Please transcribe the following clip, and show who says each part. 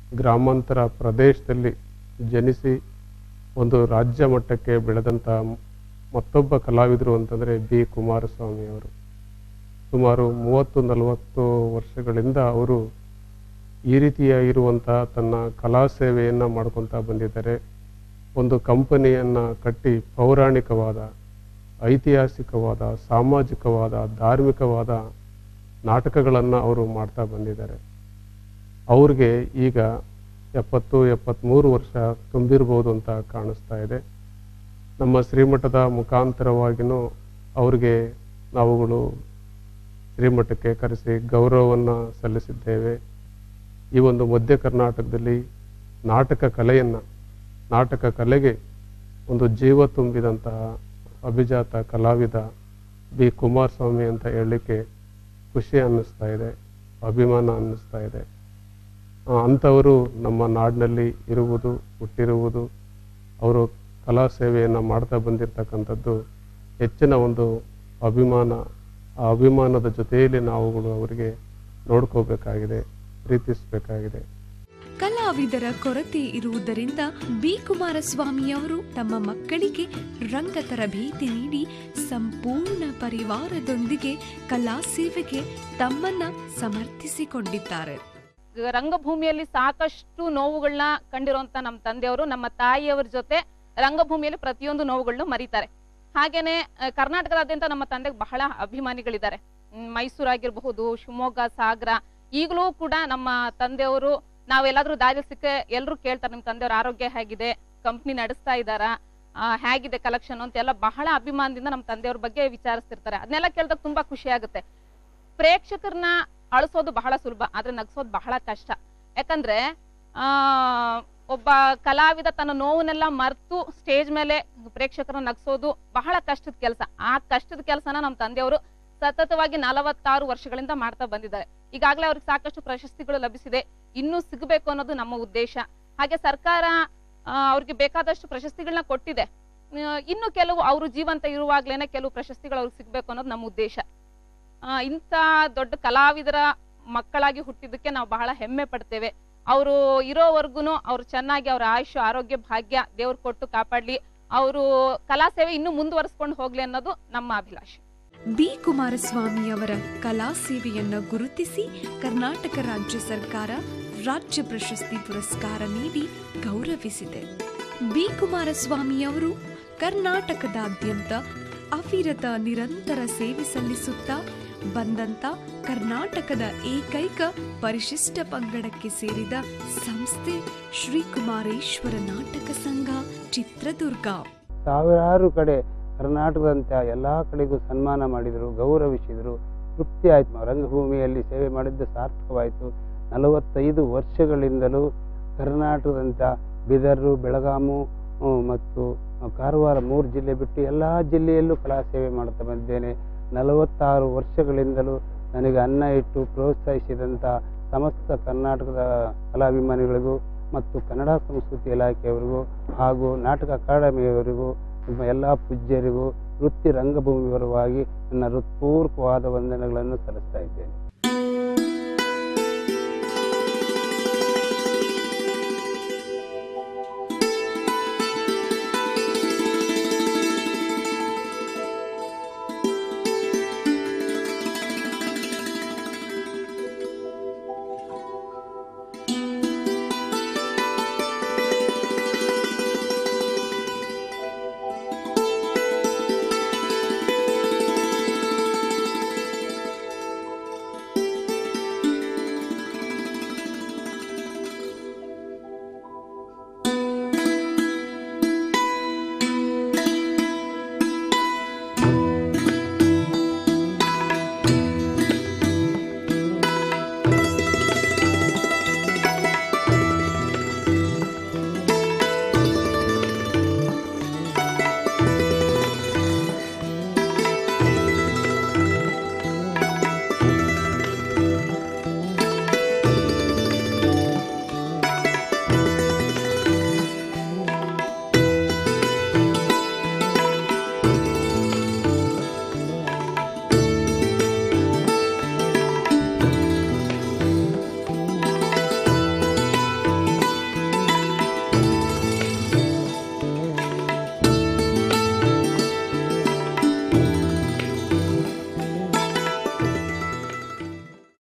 Speaker 1: ಗ್ರಾಮಾಂತರ ಪ್ರದೇಶದಲ್ಲಿ ಜನಿಸಿ ಒಂದು ರಾಜ್ಯ ಮಟ್ಟಕ್ಕೆ ಬೆಳೆದಂಥ ಮತ್ತೊಬ್ಬ ಕಲಾವಿದರು ಅಂತಂದರೆ ಬಿ ಕುಮಾರಸ್ವಾಮಿ ಅವರು ಸುಮಾರು ಮೂವತ್ತು ನಲವತ್ತು ವರ್ಷಗಳಿಂದ ಅವರು ಈ ರೀತಿಯಾಗಿರುವಂಥ ತನ್ನ ಕಲಾ ಸೇವೆಯನ್ನು ಮಾಡ್ಕೊತಾ ಬಂದಿದ್ದಾರೆ ಒಂದು ಕಂಪನಿಯನ್ನು ಕಟ್ಟಿ ಪೌರಾಣಿಕವಾದ ಐತಿಹಾಸಿಕವಾದ ಸಾಮಾಜಿಕವಾದ ಧಾರ್ಮಿಕವಾದ ನಾಟಕಗಳನ್ನು ಅವರು ಮಾಡ್ತಾ ಬಂದಿದ್ದಾರೆ ಅವ್ರಿಗೆ ಈಗ ಎಪ್ಪತ್ತು ಎಪ್ಪತ್ತ್ಮೂರು ವರ್ಷ ತುಂಬಿರ್ಬೋದು ಅಂತ ಕಾಣಿಸ್ತಾ ಇದೆ ನಮ್ಮ ಶ್ರೀಮಠದ ಮುಖಾಂತರವಾಗಿಯೂ ಅವ್ರಿಗೆ ನಾವುಗಳು ಶ್ರೀಮಠಕ್ಕೆ ಕರೆಸಿ ಗೌರವವನ್ನು ಸಲ್ಲಿಸಿದ್ದೇವೆ ಈ ಒಂದು ಮಧ್ಯ ಕರ್ನಾಟಕದಲ್ಲಿ ನಾಟಕ ಕಲೆಯನ್ನು ನಾಟಕ ಕಲೆಗೆ ಒಂದು ಜೀವ ತುಂಬಿದಂತಹ ಅಭಿಜಾತ ಕಲಾವಿದ ಬಿ ಕುಮಾರಸ್ವಾಮಿ ಅಂತ ಹೇಳಲಿಕ್ಕೆ ಖುಷಿ ಅನ್ನಿಸ್ತಾ ಇದೆ ಅಭಿಮಾನ ಅನ್ನಿಸ್ತಾ ಇದೆ ಆ, ಅಂಥವರು ನಮ್ಮ ನಾಡಿನಲ್ಲಿ ಇರುವುದು ಹುಟ್ಟಿರುವುದು ಅವರು ಕಲಾ ಸೇವೆಯನ್ನು ಮಾಡ್ತಾ ಬಂದಿರತಕ್ಕಂಥದ್ದು ಹೆಚ್ಚಿನ ಒಂದು ಅಭಿಮಾನ ಆ ಅಭಿಮಾನದ ಜೊತೆಯಲ್ಲಿ ನಾವುಗಳು ಅವರಿಗೆ ನೋಡ್ಕೋಬೇಕಾಗಿದೆ ಪ್ರೀತಿಸಬೇಕಾಗಿದೆ
Speaker 2: ಕಲಾವಿದರ ಕೊರತೆ ಇರುವುದರಿಂದ ಬಿ ಕುಮಾರಸ್ವಾಮಿ ಅವರು ತಮ್ಮ ಮಕ್ಕಳಿಗೆ ರಂಗ ತರಬೇತಿ ನೀಡಿ ಸಂಪೂರ್ಣ ಪರಿವಾರದೊಂದಿಗೆ ಕಲಾ ಸೇವೆಗೆ ತಮ್ಮನ್ನ ಸಮರ್ಥಿಸಿಕೊಂಡಿದ್ದಾರೆ
Speaker 3: ರಂಗಭೂಮಿಯಲ್ಲಿ ಸಾಕಷ್ಟು ನೋವುಗಳನ್ನ ಕಂಡಿರುವಂತ ನಮ್ಮ ತಂದೆಯವರು ನಮ್ಮ ತಾಯಿಯವರ ಜೊತೆ ರಂಗಭೂಮಿಯಲ್ಲಿ ಪ್ರತಿಯೊಂದು ನೋವುಗಳನ್ನು ಮರೀತಾರೆ ಹಾಗೇನೆ ಆ, ಕರ್ನಾಟಕದಾದ್ಯಂತ ನಮ್ಮ ತಂದೆಗೆ ಬಹಳ ಅಭಿಮಾನಿಗಳಿದ್ದಾರೆ ಹ್ಮ್, ಮೈಸೂರಾಗಿರ್ಬಹುದು ಶಿವಮೊಗ್ಗ ಸಾಗರ ಈಗಲೂ ಕೂಡ ನಮ್ಮ ತಂದೆಯವರು ನಾವೆಲ್ಲಾದ್ರೂ ದಾರಿ ಸಿಕ್ಕ ಎಲ್ಲರೂ ಕೇಳ್ತಾರೆ ನಿಮ್ಮ ತಂದೆಯವ್ರ ಆರೋಗ್ಯ ಹೇಗಿದೆ ಕಂಪ್ನಿ ನಡೆಸ್ತಾ ಇದ್ದಾರಾ ಆ, ಹೇಗಿದೆ ಕಲೆಕ್ಷನ್ ಅಂತ ಎಲ್ಲ ಬಹಳ ಅಭಿಮಾನದಿಂದ ನಮ್ಮ ತಂದೆಯವ್ರ ಬಗ್ಗೆ ವಿಚಾರಿಸ್ತಿರ್ತಾರೆ ಅದನ್ನೆಲ್ಲ ಕೇಳಿದಾಗ ತುಂಬಾ ಖುಷಿ ಆಗುತ್ತೆ ಪ್ರೇಕ್ಷಕರನ್ನ ಅಳಿಸೋದು ಬಹಳ ಸುಲಭ ಆದ್ರೆ ನಗ್ಸೋದು ಬಹಳ ಕಷ್ಟ ಯಾಕಂದ್ರೆ ಆ ಒಬ್ಬ ಕಲಾವಿದ ತನ್ನ ನೋವನ್ನೆಲ್ಲ ಮರೆತು ಸ್ಟೇಜ್ ಮೇಲೆ ಪ್ರೇಕ್ಷಕರನ್ನ ನಗ್ಸೋದು ಬಹಳ ಕಷ್ಟದ ಕೆಲಸ ಆ ಕಷ್ಟದ ಕೆಲಸನ ನಮ್ಮ ತಂದೆಯವರು ಸತತವಾಗಿ ನಲವತ್ತಾರು ವರ್ಷಗಳಿಂದ ಮಾಡ್ತಾ ಬಂದಿದ್ದಾರೆ ಈಗಾಗಲೇ ಅವ್ರಿಗೆ ಸಾಕಷ್ಟು ಪ್ರಶಸ್ತಿಗಳು ಲಭಿಸಿದೆ ಇನ್ನೂ ಸಿಗಬೇಕು ಅನ್ನೋದು ನಮ್ಮ ಉದ್ದೇಶ ಹಾಗೆ ಸರ್ಕಾರ ಆ, ಅವ್ರಿಗೆ ಬೇಕಾದಷ್ಟು ಪ್ರಶಸ್ತಿಗಳನ್ನ ಕೊಟ್ಟಿದೆ ಆ, ಇನ್ನು ಕೆಲವು ಅವರು ಜೀವಂತ ಇರುವಾಗ್ಲೇನೆ ಕೆಲವು ಪ್ರಶಸ್ತಿಗಳು ಅವ್ರಿಗೆ ಸಿಗ್ಬೇಕು ಅನ್ನೋದು ನಮ್ಮ ಉದ್ದೇಶ ಆ, ಇಂಥ ದೊಡ್ಡ ಕಲಾವಿದರ ಮಕ್ಕಳಾಗಿ ಹುಟ್ಟಿದ್ದಕ್ಕೆ ನಾವು ಬಹಳ ಹೆಮ್ಮೆ ಪಡ್ತೇವೆ ಅವರು ಇರೋವರೆಗೂ ಅವ್ರು ಚೆನ್ನಾಗಿ ಅವ್ರ ಆಯುಷ್ ಆರೋಗ್ಯ ಭಾಗ್ಯ ದೇವ್ರು ಕೊಟ್ಟು ಕಾಪಾಡ್ಲಿ ಅವರು ಕಲಾ ಸೇವೆ ಇನ್ನೂ ಮುಂದುವರಿಸ್ಕೊಂಡು ಹೋಗ್ಲಿ ಅನ್ನೋದು ನಮ್ಮ ಅಭಿಲಾಷೆ
Speaker 2: ಬಿ ಕುಮಾರಸ್ವಾಮಿ ಅವರ ಕಲಾ ಸೇವೆಯನ್ನು ಗುರುತಿಸಿ ಕರ್ನಾಟಕ ರಾಜ್ಯ ಸರ್ಕಾರ ರಾಜ್ಯ ಪ್ರಶಸ್ತಿ ಪುರಸ್ಕಾರ ನೀಡಿ ಗೌರವಿಸಿದೆ ಬಿ ಕುಮಾರಸ್ವಾಮಿ ಅವರು ಕರ್ನಾಟಕದಾದ್ಯಂತ ಅವಿರತ ನಿರಂತರ ಸೇವೆ ಸಲ್ಲಿಸುತ್ತಾ ಬಂದಂತ ಕರ್ನಾಟಕದ ಏಕೈಕ ಪರಿಶಿಷ್ಟ ಪಂಗಡಕ್ಕೆ ಸೇರಿದ ಸಂಸ್ಥೆ ಶ್ರೀಕುಮಾರೇಶ್ವರ ನಾಟಕ ಸಂಘ ಚಿತ್ರದುರ್ಗ
Speaker 4: ಸಾವಿರಾರು ಕಡೆ ಕರ್ನಾಟಕದಂಥ ಎಲ್ಲ ಕಡೆಗೂ ಸನ್ಮಾನ ಮಾಡಿದರು ಗೌರವಿಸಿದರು ತೃಪ್ತಿ ಆಯಿತು ರಂಗಭೂಮಿಯಲ್ಲಿ ಸೇವೆ ಮಾಡಿದ್ದು ಸಾರ್ಥಕವಾಯಿತು ನಲವತ್ತೈದು ವರ್ಷಗಳಿಂದಲೂ ಕರ್ನಾಟಕದಂಥ ಬೀದರು ಬೆಳಗಾಮು ಹ್ಮ್, ಮತ್ತು ಕಾರವಾರ ಮೂರು ಜಿಲ್ಲೆ ಬಿಟ್ಟು ಎಲ್ಲ ಜಿಲ್ಲೆಯಲ್ಲೂ ಕಲಾ ಸೇವೆ ಮಾಡ್ತಾ ಬಂದಿದ್ದೇನೆ ನಲವತ್ತಾರು ವರ್ಷಗಳಿಂದಲೂ ನನಗೆ ಅನ್ನ ಇಟ್ಟು ಪ್ರೋತ್ಸಾಹಿಸಿದಂಥ ಸಮಸ್ತ ಕರ್ನಾಟಕದ ಕಲಾಭಿಮಾನಿಗಳಿಗೂ ಮತ್ತು ಕನ್ನಡ ಸಂಸ್ಕೃತಿ ಇಲಾಖೆಯವರಿಗೂ ಹಾಗೂ ನಾಟಕ ಅಕಾಡೆಮಿಯವರಿಗೂ ನಿಮ್ಮ ಎಲ್ಲ ಪೂಜ್ಯರಿಗೂ ವೃತ್ತಿ ರಂಗಭೂಮಿ ಪರವಾಗಿ ನನ್ನ ಹೃತ್ಪೂರ್ವಕವಾದ ವಂದನೆಗಳನ್ನು ಸಲ್ಲಿಸ್ತಾ ಇದ್ದೇನೆ